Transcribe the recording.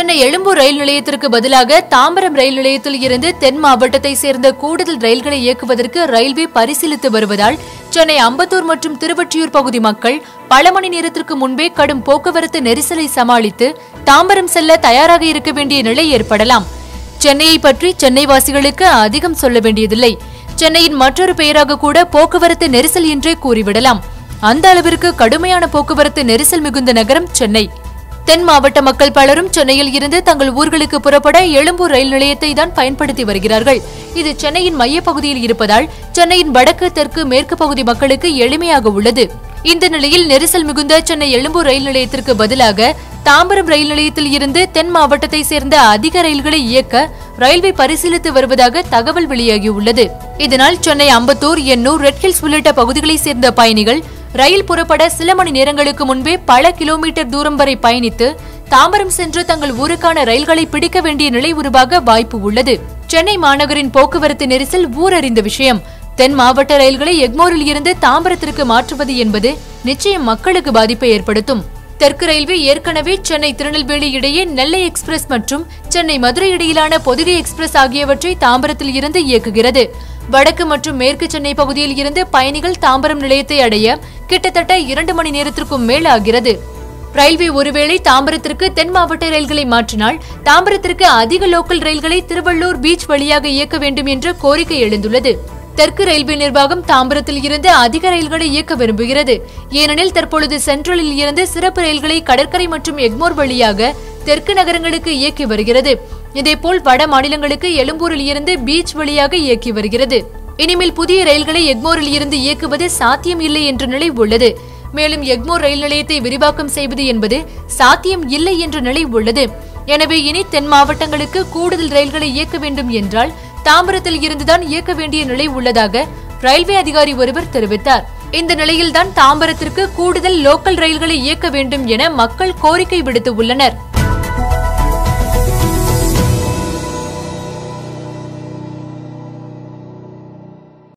சென்னை எழும்பூர் ரயில் நிலையத்திற்கு பதிலாக தாம்பரம் ரயில் நிலையத்தில் இருந்து தென் மாவட்டத்தை சேர்ந்த கூடுதல் ரயில்களை இயக்குவதற்கு ரயில்வே பரிசீலித்து வருவதால் சென்னை அம்பத்தூர் மற்றும் திருவொற்றியூர் பகுதி மக்கள் பல மணி நேரத்திற்கு முன்பே கடும் போக்குவரத்து நெரிசலை சமாளித்து தாம்பரம் செல்ல தயாராக இருக்க வேண்டிய நிலை ஏற்படலாம் சென்னையை பற்றி சென்னை வாசிகளுக்கு அதிகம் சொல்ல வேண்டியதில்லை சென்னையின் மற்றொரு பெயராக கூட போக்குவரத்து நெரிசல் என்றே கூறிவிடலாம் அந்த அளவிற்கு கடுமையான போக்குவரத்து நெரிசல் மிகுந்த நகரம் சென்னை தென் மாவட்ட மக்கள் பலரும் சென்னையில் இருந்து தங்கள் ஊர்களுக்கு புறப்பட எழும்பூர் ரயில் நிலையத்தை தான் பயன்படுத்தி வருகிறார்கள் இது சென்னையின் மையப்பகுதியில் இருப்பதால் சென்னையின் வடக்கு தெற்கு மேற்கு பகுதி மக்களுக்கு எளிமையாக உள்ளது இந்த நிலையில் நெரிசல் மிகுந்த சென்னை எழும்பூர் ரயில் நிலையத்திற்கு பதிலாக தாம்பரம் ரயில் நிலையத்தில் இருந்து தென் மாவட்டத்தை சேர்ந்த அதிக ரயில்களை இயக்க ரயில்வே பரிசீலித்து வருவதாக தகவல் வெளியாகியுள்ளது இதனால் சென்னை அம்பத்தூர் எண்ணூர் ரெட்ஹில்ஸ் உள்ளிட்ட பகுதிகளைச் சேர்ந்த பயணிகள் ரயில் புறப்பட சில மணி நேரங்களுக்கு முன்பே பல கிலோமீட்டர் தூரம் வரை பயணித்து தாம்பரம் சென்று தங்கள் ஊருக்கான ரயில்களை பிடிக்க வேண்டிய நிலை உருவாக வாய்ப்பு உள்ளது சென்னை மாநகரின் போக்குவரத்து நெரிசல் ஊரறிந்த விஷயம் தென் மாவட்ட ரயில்களை எக்மோரில் இருந்து தாம்பரத்திற்கு மாற்றுவது என்பது நிச்சயம் மக்களுக்கு பாதிப்பை ஏற்படுத்தும் தெற்கு ரயில்வே ஏற்கனவே சென்னை திருநெல்வேலி இடையே நெல்லை எக்ஸ்பிரஸ் மற்றும் சென்னை மதுரை இடையிலான பொதிகை எக்ஸ்பிரஸ் ஆகியவற்றை தாம்பரத்தில் இருந்து இயக்குகிறது வடக்கு மற்றும் மேற்கு சென்னை பகுதியில் இருந்து பயணிகள் தாம்பரம் நிலையத்தை அடைய கிட்டத்தட்ட இரண்டு மணி நேரத்திற்கும் மேல் ஆகிறது ரயில்வே ஒருவேளை தாம்பரத்திற்கு தென் மாவட்ட ரயில்களை மாற்றினால் தாம்பரத்திற்கு அதிக லோக்கல் ரயில்களை திருவள்ளூர் பீச் வழியாக இயக்க வேண்டும் என்ற கோரிக்கை எழுந்துள்ளது தெற்கு ரயில்வே நிர்வாகம் தாம்பரத்தில் இருந்து அதிக ரயில்களை இயக்க விரும்புகிறது ஏனெனில் தற்பொழுது சென்ட்ரலில் இருந்து சிறப்பு ரயில்களை கடற்கரை மற்றும் எக்மோர் வழியாக தெற்கு நகரங்களுக்கு இயக்கி வருகிறது இதேபோல் வட மாநிலங்களுக்கு எழும்பூரில் இருந்து பீச் வழியாக இயக்கி வருகிறது இனிமேல் புதிய ரயில்களை எக்மோரில் இருந்து இயக்குவது சாத்தியம் இல்லை என்ற நிலை உள்ளது மேலும் எக்மோர் ரயில் நிலையத்தை விரிவாக்கம் செய்வது என்பது சாத்தியம் இல்லை என்ற நிலை உள்ளது எனவே இனி தென் மாவட்டங்களுக்கு கூடுதல் ரயில்களை இயக்க வேண்டும் என்றால் தாம்பரத்தில் இருந்துதான் இயக்க வேண்டிய நிலை உள்ளதாக ரயில்வே அதிகாரி ஒருவர் தெரிவித்தார் இந்த நிலையில்தான் தாம்பரத்திற்கு கூடுதல் லோக்கல் ரயில்களை இயக்க வேண்டும் என மக்கள் கோரிக்கை விடுத்து உள்ளனர்